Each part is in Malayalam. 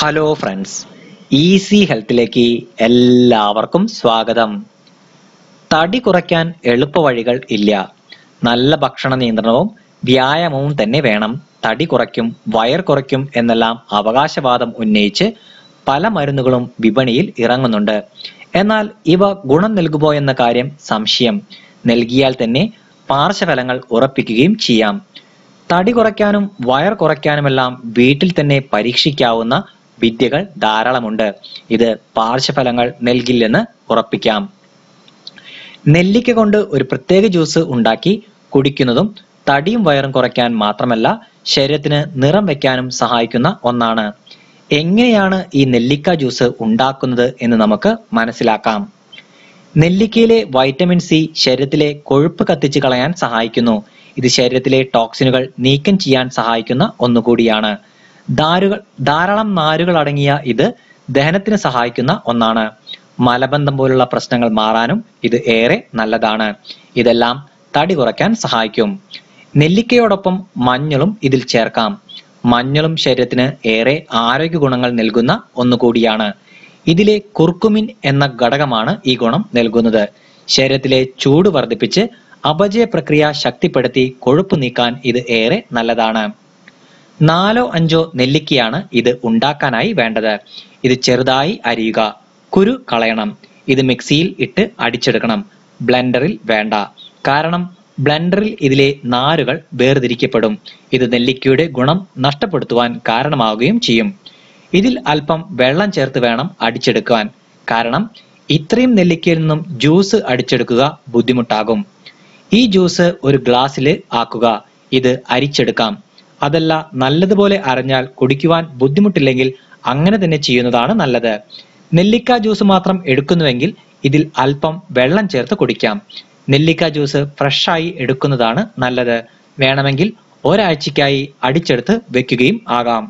ഹലോ ഫ്രണ്ട്സ് ഈസി ഹെൽത്തിലേക്ക് എല്ലാവർക്കും സ്വാഗതം തടി കുറയ്ക്കാൻ എളുപ്പവഴികൾ ഇല്ല നല്ല ഭക്ഷണ നിയന്ത്രണവും വ്യായാമവും തന്നെ വേണം തടി കുറയ്ക്കും വയർ കുറയ്ക്കും എന്നെല്ലാം അവകാശവാദം ഉന്നയിച്ച് പല മരുന്നുകളും വിപണിയിൽ ഇറങ്ങുന്നുണ്ട് എന്നാൽ ഇവ ഗുണം നൽകുമോ എന്ന കാര്യം സംശയം നൽകിയാൽ തന്നെ പാർശ്വഫലങ്ങൾ ഉറപ്പിക്കുകയും ചെയ്യാം തടി കുറയ്ക്കാനും വയർ കുറയ്ക്കാനുമെല്ലാം വീട്ടിൽ തന്നെ പരീക്ഷിക്കാവുന്ന വിദ്യകൾ ധാരാളമുണ്ട് ഇത് പാർശ്വഫലങ്ങൾ നൽകില്ലെന്ന് ഉറപ്പിക്കാം നെല്ലിക്ക കൊണ്ട് ഒരു പ്രത്യേക ജ്യൂസ് ഉണ്ടാക്കി കുടിക്കുന്നതും തടിയും വയറും കുറയ്ക്കാൻ മാത്രമല്ല ശരീരത്തിന് നിറം വെക്കാനും സഹായിക്കുന്ന ഒന്നാണ് എങ്ങനെയാണ് ഈ നെല്ലിക്ക ജ്യൂസ് ഉണ്ടാക്കുന്നത് എന്ന് നമുക്ക് മനസ്സിലാക്കാം നെല്ലിക്കയിലെ വൈറ്റമിൻ സി ശരീരത്തിലെ കൊഴുപ്പ് കത്തിച്ച് കളയാൻ സഹായിക്കുന്നു ഇത് ശരീരത്തിലെ ടോക്സിനുകൾ നീക്കം ചെയ്യാൻ സഹായിക്കുന്ന ഒന്നുകൂടിയാണ് ധാരുകൾ ധാരാളം നാരുകൾ അടങ്ങിയ ഇത് ദഹനത്തിന് സഹായിക്കുന്ന ഒന്നാണ് മലബന്ധം പോലുള്ള പ്രശ്നങ്ങൾ മാറാനും ഇത് ഏറെ നല്ലതാണ് ഇതെല്ലാം തടി കുറയ്ക്കാൻ സഹായിക്കും നെല്ലിക്കയോടൊപ്പം മഞ്ഞളും ഇതിൽ ചേർക്കാം മഞ്ഞളും ശരീരത്തിന് ഏറെ ആരോഗ്യ ഗുണങ്ങൾ നൽകുന്ന ഒന്നുകൂടിയാണ് ഇതിലെ കുർക്കുമിൻ എന്ന ഘടകമാണ് ഈ ഗുണം നൽകുന്നത് ശരീരത്തിലെ ചൂട് വർദ്ധിപ്പിച്ച് അപചയ പ്രക്രിയ ശക്തിപ്പെടുത്തി കൊഴുപ്പ് നീക്കാൻ ഇത് ഏറെ നല്ലതാണ് നാലോ അഞ്ചോ നെല്ലിക്കയാണ് ഇത് ഉണ്ടാക്കാനായി വേണ്ടത് ഇത് ചെറുതായി അരിയുക കുരു കളയണം ഇത് മിക്സിയിൽ ഇട്ട് അടിച്ചെടുക്കണം ബ്ലെൻഡറിൽ വേണ്ട കാരണം ബ്ലെൻഡറിൽ ഇതിലെ നാരുകൾ വേർതിരിക്കപ്പെടും ഇത് നെല്ലിക്കയുടെ ഗുണം നഷ്ടപ്പെടുത്തുവാൻ കാരണമാവുകയും ചെയ്യും ഇതിൽ അല്പം വെള്ളം ചേർത്ത് വേണം അടിച്ചെടുക്കുവാൻ കാരണം ഇത്രയും നെല്ലിക്കയിൽ നിന്നും ജ്യൂസ് അടിച്ചെടുക്കുക ബുദ്ധിമുട്ടാകും ഈ ജ്യൂസ് ഒരു ഗ്ലാസ്സിൽ ആക്കുക ഇത് അരിച്ചെടുക്കാം അതല്ല നല്ലതുപോലെ അരഞ്ഞാൽ കുടിക്കുവാൻ ബുദ്ധിമുട്ടില്ലെങ്കിൽ അങ്ങനെ തന്നെ ചെയ്യുന്നതാണ് നല്ലത് നെല്ലിക്ക ജ്യൂസ് മാത്രം എടുക്കുന്നുവെങ്കിൽ ഇതിൽ അല്പം വെള്ളം ചേർത്ത് കുടിക്കാം നെല്ലിക്ക ജ്യൂസ് ഫ്രഷായി എടുക്കുന്നതാണ് നല്ലത് വേണമെങ്കിൽ ഒരാഴ്ചയ്ക്കായി അടിച്ചെടുത്ത് വെക്കുകയും ആകാം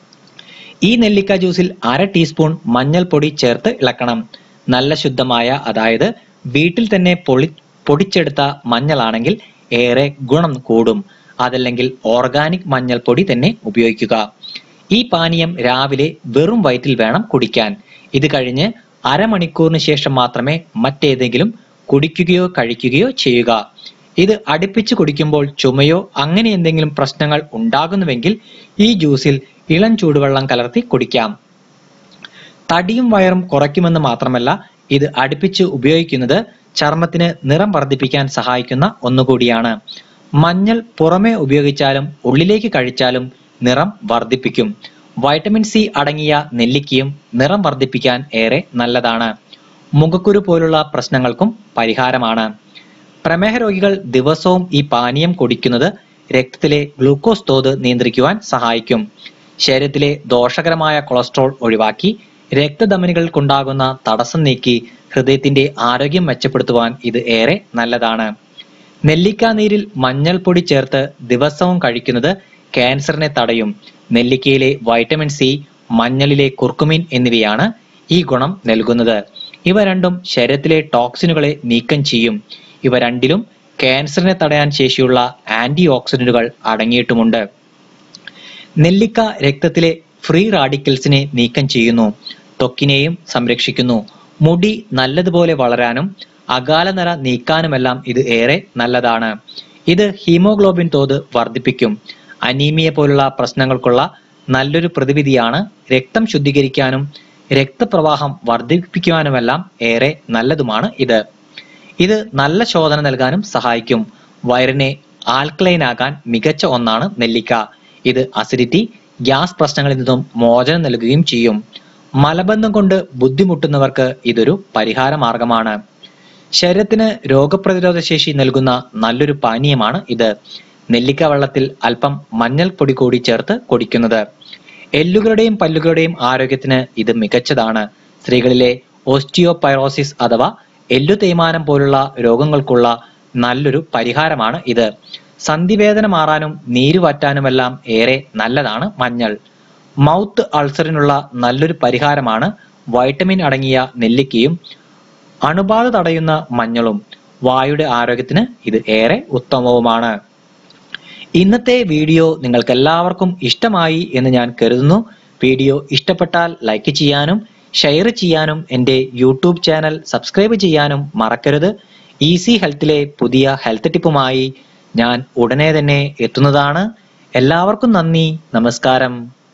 ഈ നെല്ലിക്ക ജ്യൂസിൽ അര ടീസ്പൂൺ മഞ്ഞൾപ്പൊടി ചേർത്ത് ഇളക്കണം നല്ല ശുദ്ധമായ അതായത് വീട്ടിൽ തന്നെ പൊളി പൊടിച്ചെടുത്ത മഞ്ഞളാണെങ്കിൽ ഏറെ ഗുണം കൂടും അതല്ലെങ്കിൽ ഓർഗാനിക് മഞ്ഞൾപ്പൊടി തന്നെ ഉപയോഗിക്കുക ഈ പാനീയം രാവിലെ വെറും വയറ്റിൽ വേണം കുടിക്കാൻ ഇത് കഴിഞ്ഞ് അരമണിക്കൂറിന് ശേഷം മാത്രമേ മറ്റേതെങ്കിലും കുടിക്കുകയോ കഴിക്കുകയോ ചെയ്യുക ഇത് അടുപ്പിച്ച് കുടിക്കുമ്പോൾ ചുമയോ അങ്ങനെ എന്തെങ്കിലും പ്രശ്നങ്ങൾ ഉണ്ടാകുന്നുവെങ്കിൽ ഈ ജ്യൂസിൽ ഇളം ചൂടുവെള്ളം കലർത്തി കുടിക്കാം തടിയും വയറും കുറയ്ക്കുമെന്ന് മാത്രമല്ല ഇത് അടുപ്പിച്ച് ഉപയോഗിക്കുന്നത് ചർമ്മത്തിന് നിറം വർദ്ധിപ്പിക്കാൻ സഹായിക്കുന്ന ഒന്നുകൂടിയാണ് മഞ്ഞൾ പുറമെ ഉപയോഗിച്ചാലും ഉള്ളിലേക്ക് കഴിച്ചാലും നിറം വർദ്ധിപ്പിക്കും വൈറ്റമിൻ സി അടങ്ങിയ നെല്ലിക്കയും നിറം വർദ്ധിപ്പിക്കാൻ ഏറെ നല്ലതാണ് മുഖക്കുരു പോലുള്ള പ്രശ്നങ്ങൾക്കും പരിഹാരമാണ് പ്രമേഹ രോഗികൾ ദിവസവും ഈ പാനീയം കുടിക്കുന്നത് രക്തത്തിലെ ഗ്ലൂക്കോസ് തോത് നിയന്ത്രിക്കുവാൻ സഹായിക്കും ശരീരത്തിലെ ദോഷകരമായ കൊളസ്ട്രോൾ ഒഴിവാക്കി രക്തധമനികൾക്കുണ്ടാകുന്ന തടസ്സം നീക്കി ഹൃദയത്തിന്റെ ആരോഗ്യം മെച്ചപ്പെടുത്തുവാൻ ഇത് ഏറെ നല്ലതാണ് നെല്ലിക്ക നീരിൽ മഞ്ഞൾപ്പൊടി ചേർത്ത് ദിവസവും കഴിക്കുന്നത് ക്യാൻസറിനെ തടയും നെല്ലിക്കയിലെ വൈറ്റമിൻ സി മഞ്ഞളിലെ കുർക്കുമിൻ എന്നിവയാണ് ഈ ഗുണം നൽകുന്നത് ഇവ രണ്ടും ശരീരത്തിലെ ടോക്സിനുകളെ നീക്കം ചെയ്യും ഇവ രണ്ടിലും ക്യാൻസറിനെ തടയാൻ ശേഷിയുള്ള ആന്റി ഓക്സിഡന്റുകൾ അടങ്ങിയിട്ടുമുണ്ട് നെല്ലിക്ക രക്തത്തിലെ ഫ്രീ റാഡിക്കൽസിനെ നീക്കം ചെയ്യുന്നു ത്വക്കിനെയും സംരക്ഷിക്കുന്നു മുടി നല്ലതുപോലെ വളരാനും അകാലനര നീക്കാനുമെല്ലാം ഇത് ഏറെ നല്ലതാണ് ഇത് ഹീമോഗ്ലോബിൻ തോത് വർദ്ധിപ്പിക്കും അനീമിയ പോലുള്ള പ്രശ്നങ്ങൾക്കുള്ള നല്ലൊരു പ്രതിവിധിയാണ് രക്തം ശുദ്ധീകരിക്കാനും രക്തപ്രവാഹം വർദ്ധിപ്പിക്കുവാനുമെല്ലാം ഏറെ നല്ലതുമാണ് ഇത് ഇത് നല്ല ശോധന നൽകാനും സഹായിക്കും വയറിനെ ആൽക്കലൈൻ ആകാൻ മികച്ച ഒന്നാണ് നെല്ലിക്ക ഇത് അസിഡിറ്റി ഗ്യാസ് പ്രശ്നങ്ങളിൽ നിന്നും മോചനം നൽകുകയും ചെയ്യും മലബന്ധം കൊണ്ട് ബുദ്ധിമുട്ടുന്നവർക്ക് ഇതൊരു പരിഹാര മാർഗമാണ് ശരീരത്തിന് രോഗപ്രതിരോധ ശേഷി നൽകുന്ന നല്ലൊരു പാനീയമാണ് ഇത് നെല്ലിക്ക വെള്ളത്തിൽ അല്പം മഞ്ഞൾപ്പൊടി കൂടി ചേർത്ത് കുടിക്കുന്നത് എല്ലുകളുടെയും പല്ലുകളുടെയും ആരോഗ്യത്തിന് ഇത് മികച്ചതാണ് സ്ത്രീകളിലെ ഓസ്റ്റിയോപൈറോസിസ് അഥവാ എല്ലു തേയ്മാനം പോലുള്ള രോഗങ്ങൾക്കുള്ള നല്ലൊരു പരിഹാരമാണ് ഇത് സന്ധിവേദന മാറാനും നീര് വറ്റാനുമെല്ലാം ഏറെ നല്ലതാണ് മഞ്ഞൾ മൗത്ത് അൾസറിനുള്ള നല്ലൊരു പരിഹാരമാണ് വൈറ്റമിൻ അടങ്ങിയ നെല്ലിക്കയും അണുബാധ തടയുന്ന മഞ്ഞളും വായുടെ ആരോഗ്യത്തിന് ഇത് ഏറെ ഉത്തമവുമാണ് ഇന്നത്തെ വീഡിയോ നിങ്ങൾക്ക് എല്ലാവർക്കും ഇഷ്ടമായി എന്ന് ഞാൻ കരുതുന്നു വീഡിയോ ഇഷ്ടപ്പെട്ടാൽ ലൈക്ക് ചെയ്യാനും ഷെയർ ചെയ്യാനും എൻ്റെ യൂട്യൂബ് ചാനൽ സബ്സ്ക്രൈബ് ചെയ്യാനും മറക്കരുത് ഈസി ഹെൽത്തിലെ പുതിയ ഹെൽത്ത് ടിപ്പുമായി ഞാൻ ഉടനെ തന്നെ എത്തുന്നതാണ് എല്ലാവർക്കും നന്ദി നമസ്കാരം